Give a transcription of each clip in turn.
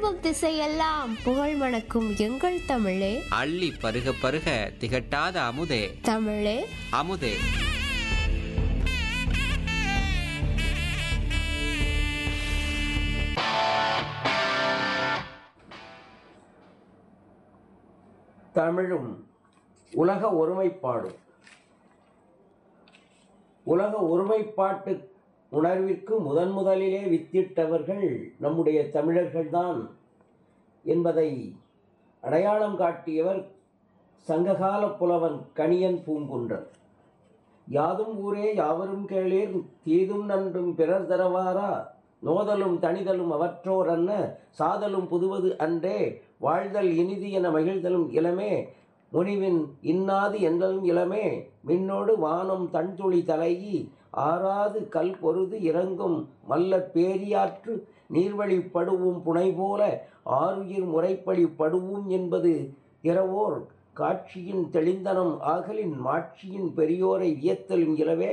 திரும்பும் திசையெல்லாம் புகழ் மணக்கும் எங்கள் தமிழே அள்ளி பருக பருக திகட்டாத அமுதே தமிழே அமுதே தமிழும் உலக ஒருமைப்பாடும் உலக ஒருமைப்பாட்டு உணர்விற்கு முதன் முதலிலே வித்திட்டவர்கள் நம்முடைய தமிழர்கள்தான் என்பதை அடையாளம் காட்டியவர் சங்ககால புலவன் கணியன் பூங்குன்றன் யாதும் ஊரே யாவரும் கேளீர் தீதும் நன்றும் பிறர் தரவாரா நோதலும் தனிதலும் அவற்றோர் அன்ன சாதலும் புதுவது அன்றே வாழ்தல் இனிது என மகிழ்தலும் இளமே முனிவின் இன்னாது என்றலும் இளமே மின்னோடு வானம் தன்துளி தலையி ஆறாது கல் பொருது இறங்கும் மல்ல பேரியாற்று நீர்வழி படுவும் புனை போல ஆறுயிர் முறைப்படி படுவும் என்பது இரவோர் காட்சியின் தெளிந்தனம் ஆகலின் மாட்சியின் பெரியோரை வியத்தலும் இலவே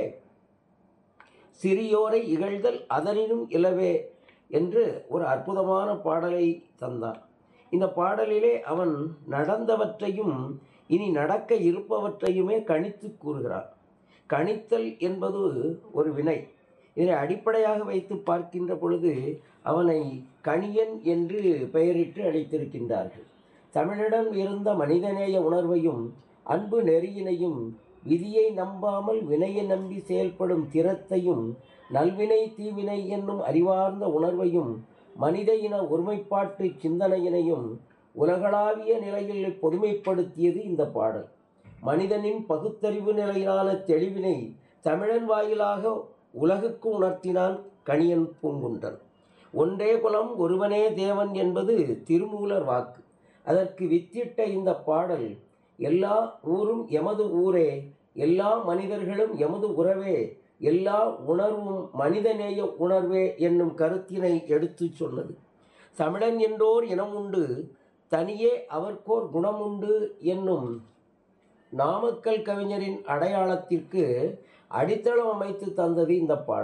சிறியோரை இகழ்தல் அதனினும் இலவே என்று ஒரு அற்புதமான பாடலை தந்தான் இந்த பாடலிலே அவன் நடந்தவற்றையும் இனி நடக்க இருப்பவற்றையுமே கணித்து கூறுகிறான் கணித்தல் என்பது ஒரு வினை இதனை அடிப்படையாக வைத்து பார்க்கின்ற பொழுது அவனை கணியன் என்று பெயரிட்டு அழைத்திருக்கின்றார்கள் தமிழிடம் இருந்த மனிதநேய உணர்வையும் அன்பு நெறியினையும் விதியை நம்பாமல் வினையை நம்பி செயல்படும் திறத்தையும் நல்வினை தீவினை என்னும் அறிவார்ந்த உணர்வையும் மனித இன ஒருமைப்பாட்டு சிந்தனையினையும் உலகளாவிய நிலையில் பொதுமைப்படுத்தியது இந்த பாடல் மனிதனின் பகுத்தறிவு நிலையிலான தெளிவினை தமிழன் வாயிலாக உலகுக்கு உணர்த்தினான் கணியன் பூங்குன்றன் ஒன்றே குலம் ஒருவனே தேவன் என்பது திருமூலர் வாக்கு அதற்கு வித்திட்ட இந்த பாடல் எல்லா ஊரும் எமது ஊரே எல்லா மனிதர்களும் எமது உறவே எல்லா உணர்வும் மனிதநேய உணர்வே என்னும் கருத்தினை எடுத்துச் சொன்னது தமிழன் என்றோர் இனம் உண்டு தனியே அவர்க்கோர் குணமுண்டு என்னும் நாமக்கல் கவிஞரின் அடையாளத்திற்கு அடித்தளம் அமைத்து தந்தது இந்த பாடல்